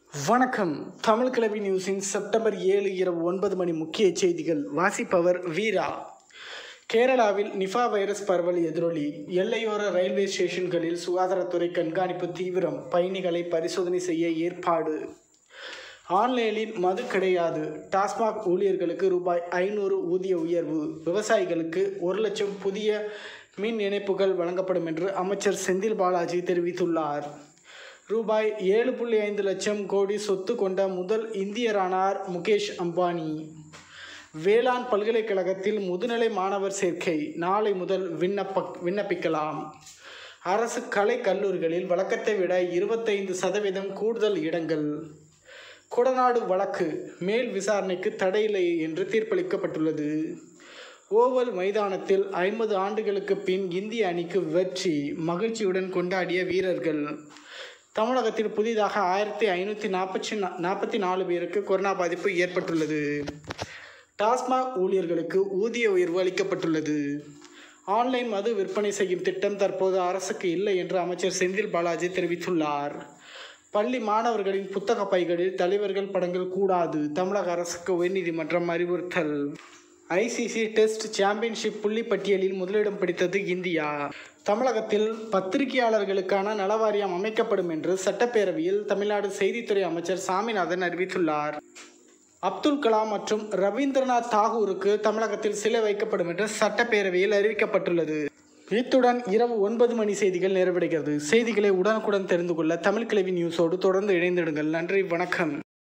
வணக்கம் தமிழ் கிளவி நியூஸின் செப்டம்பர் ஏழு இரவு ஒன்பது மணி முக்கிய செய்திகள் வாசிப்பவர் வீரா கேரளாவில் நிஃபா வைரஸ் பரவல் எதிரொலி எல்லையோர ரயில்வே ஸ்டேஷன்களில் சுகாதாரத்துறை கண்காணிப்பு தீவிரம் பயணிகளை பரிசோதனை செய்ய ஏற்பாடு ஆன்லைனில் மது கிடையாது டாஸ்மாக் ஊழியர்களுக்கு ரூபாய் ஐநூறு ஊதிய உயர்வு விவசாயிகளுக்கு ஒரு லட்சம் புதிய மின் இணைப்புகள் வழங்கப்படும் என்று அமைச்சர் செந்தில் பாலாஜி தெரிவித்துள்ளார் ரூபாய் ஏழு புள்ளி ஐந்து லட்சம் கோடி சொத்து கொண்ட முதல் இந்தியரானார் முகேஷ் அம்பானி வேளாண் பல்கலைக்கழகத்தில் முதுநிலை மாணவர் சேர்க்கை நாளை முதல் விண்ணப்ப விண்ணப்பிக்கலாம் அரசு கலை கல்லூரிகளில் வழக்கத்தை விட இருபத்தைந்து சதவீதம் கூடுதல் இடங்கள் கொடநாடு வழக்கு மேல் விசாரணைக்கு தடையில்லை என்று தீர்ப்பளிக்கப்பட்டுள்ளது ஓவல் மைதானத்தில் ஐம்பது ஆண்டுகளுக்கு பின் இந்திய அணிக்கு வெற்றி மகிழ்ச்சியுடன் கொண்டாடிய வீரர்கள் தமிழகத்தில் புதிதாக ஆயிரத்தி ஐநூற்றி நாற்பத்தி நாற்பத்தி நாலு பேருக்கு கொரோனா பாதிப்பு ஏற்பட்டுள்ளது டாஸ்மாக் ஊழியர்களுக்கு ஊதிய உயர்வு அளிக்கப்பட்டுள்ளது ஆன்லைன் மது விற்பனை செய்யும் திட்டம் தற்போது அரசுக்கு இல்லை என்று அமைச்சர் செந்தில் பாலாஜி தெரிவித்துள்ளார் பள்ளி மாணவர்களின் புத்தக பைகளில் தலைவர்கள் படங்கள் கூடாது தமிழக அரசுக்கு உயர்நீதிமன்றம் அறிவுறுத்தல் ஐசிசி டெஸ்ட் சாம்பியன்ஷிப் புள்ளி பட்டியலில் முதலிடம் பிடித்தது இந்தியா தமிழகத்தில் பத்திரிகையாளர்களுக்கான நலவாரியம் அமைக்கப்படும் என்று சட்டப்பேரவையில் தமிழ்நாடு செய்தித்துறை அமைச்சர் சாமிநாதன் அறிவித்துள்ளார் அப்துல் கலாம் மற்றும் ரவீந்திரநாத் தாகூருக்கு தமிழகத்தில் சிலை வைக்கப்படும் என்று சட்டப்பேரவையில் அறிவிக்கப்பட்டுள்ளது இத்துடன் இரவு ஒன்பது மணி செய்திகள் நிறைவடைகிறது செய்திகளை உடனுக்குடன் தெரிந்து கொள்ள தமிழ் கிழவி நியூஸோடு தொடர்ந்து இணைந்திடுங்கள் நன்றி வணக்கம்